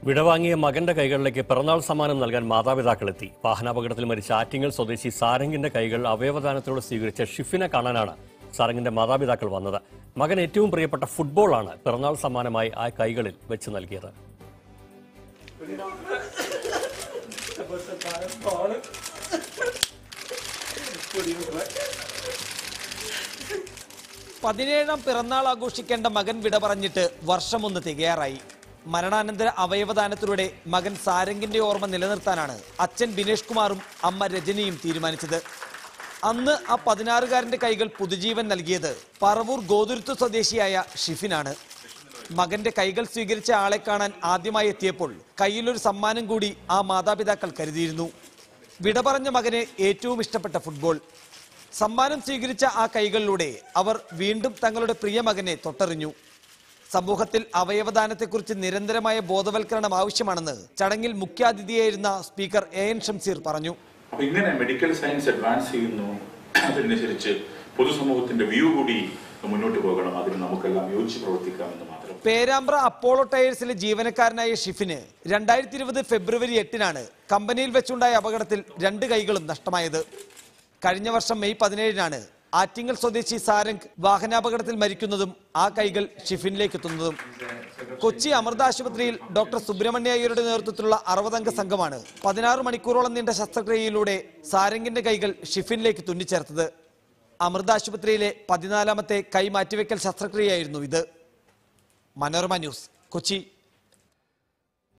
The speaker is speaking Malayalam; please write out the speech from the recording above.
വിടവാങ്ങിയ മകന്റെ കൈകളിലേക്ക് പിറന്നാൾ സമ്മാനം നൽകാൻ മാതാപിതാക്കളെത്തി വാഹനാപകടത്തിൽ മരിച്ച ആറ്റിങ്ങൽ സ്വദേശി സാരംഗിന്റെ കൈകൾ അവയവദാനത്തോടെ സ്വീകരിച്ച ഷിഫിനെ കാണാനാണ് സാരംഗിന്റെ മാതാപിതാക്കൾ വന്നത് മകൻ ഏറ്റവും പ്രിയപ്പെട്ട ഫുട്ബോളാണ് പിറന്നാൾ സമ്മാനമായി ആ കൈകളിൽ വെച്ച് നൽകിയത് പതിനേഴാം പിറന്നാൾ ആഘോഷിക്കേണ്ട മകൻ വിട പറഞ്ഞിട്ട് വർഷമൊന്ന് തികയാറായി മരണാനന്തര അവയവദാനത്തിലൂടെ മകൻ സാരംഗിന്റെ ഓർമ്മ നിലനിർത്താനാണ് അച്ഛൻ ബിനേഷ് കുമാറും അമ്മ രജനിയും തീരുമാനിച്ചത് അന്ന് ആ പതിനാറുകാരന്റെ കൈകൾ പുതുജീവൻ നൽകിയത് പറവൂർ ഗോതുരുത്ത് സ്വദേശിയായ ഷിഫിനാണ് മകന്റെ കൈകൾ സ്വീകരിച്ച ആളെ കാണാൻ ആദ്യമായി എത്തിയപ്പോൾ കയ്യിലൊരു സമ്മാനം കൂടി ആ മാതാപിതാക്കൾ കരുതിയിരുന്നു വിട പറഞ്ഞ മകന് ഏറ്റവും ഇഷ്ടപ്പെട്ട ഫുട്ബോൾ സമ്മാനം സ്വീകരിച്ച ആ കൈകളിലൂടെ അവർ വീണ്ടും തങ്ങളുടെ പ്രിയ മകനെ തൊട്ടറിഞ്ഞു സമൂഹത്തിൽ അവയവദാനത്തെക്കുറിച്ച് നിരന്തരമായ ബോധവൽക്കരണം ആവശ്യമാണെന്ന് ചടങ്ങിൽ മുഖ്യാതിഥിയായിരുന്ന സ്പീക്കർ എ എൻ ഷംസീർ പറഞ്ഞു അപ്പൊ ഇങ്ങനെ മെഡിക്കൽ സയൻസ് അഡ്വാൻസ് ചെയ്യുന്നു അതനുസരിച്ച് പൊതുസമൂഹത്തിന്റെ വ്യൂ കൂടി മുന്നോട്ട് പോകണം അതിന് നമുക്കെല്ലാം യോജിച്ച് പ്രവർത്തിക്കാമെന്ന് മാത്രം പേരാമ്പ്ര അപ്പോളോ ടയേഴ്സിലെ ജീവനക്കാരനായ ഷിഫിന് രണ്ടായിരത്തി ഇരുപത് ഫെബ്രുവരി എട്ടിനാണ് കമ്പനിയിൽ വെച്ചുണ്ടായ അപകടത്തിൽ രണ്ട് കൈകളും നഷ്ടമായത് കഴിഞ്ഞ വർഷം മെയ് പതിനേഴിനാണ് ആറ്റിങ്ങൽ സ്വദേശി സാരംഗ് വാഹനാപകടത്തിൽ മരിക്കുന്നതും ആ കൈകൾ ഷിഫിനിലേക്ക് എത്തുന്നതും കൊച്ചി അമൃത ആശുപത്രിയിൽ ഡോക്ടർ സുബ്രഹ്മണ്യ അയ്യരുടെ നേതൃത്വത്തിലുള്ള അറുപതംഗ സംഘമാണ് പതിനാറ് മണിക്കൂറോളം നീണ്ട ശസ്ത്രക്രിയയിലൂടെ സാരംഗിന്റെ കൈകൾ ഷിഫിനിലേക്ക് തുന്നിച്ചേർത്തത് അമൃത ആശുപത്രിയിലെ പതിനാലാമത്തെ കൈ മാറ്റിവെക്കൽ ശസ്ത്രക്രിയയായിരുന്നു ഇത് മനോരമ ന്യൂസ് കൊച്ചി